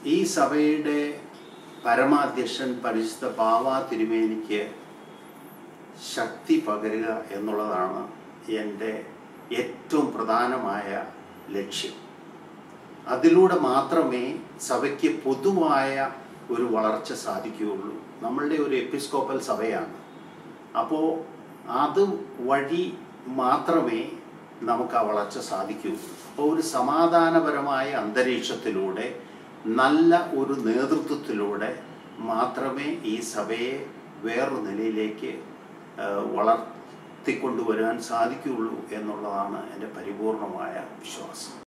ഈ സഭയുടെ പരമാധ്യക്ഷൻ പരിശുദ്ധ പാവ തിരുമേനിക്ക് ശക്തി പകരുക എന്നുള്ളതാണ് എൻ്റെ ഏറ്റവും പ്രധാനമായ ലക്ഷ്യം അതിലൂടെ മാത്രമേ സഭയ്ക്ക് പൊതുവായ ഒരു വളർച്ച സാധിക്കുകയുള്ളൂ നമ്മളുടെ ഒരു എപ്പിസ്കോപ്പൽ സഭയാണ് അപ്പോൾ അത് വഴി മാത്രമേ നമുക്ക് ആ വളർച്ച സാധിക്കുകയുള്ളൂ അപ്പോൾ ഒരു സമാധാനപരമായ അന്തരീക്ഷത്തിലൂടെ നല്ല ഒരു നേതൃത്വത്തിലൂടെ മാത്രമേ ഈ സഭയെ വേറൊരു നിലയിലേക്ക് ആ, വളർത്തിക്കൊണ്ടുവരാൻ സാധിക്കുകയുള്ളൂ എന്നുള്ളതാണ് എൻ്റെ പരിപൂർണമായ വിശ്വാസം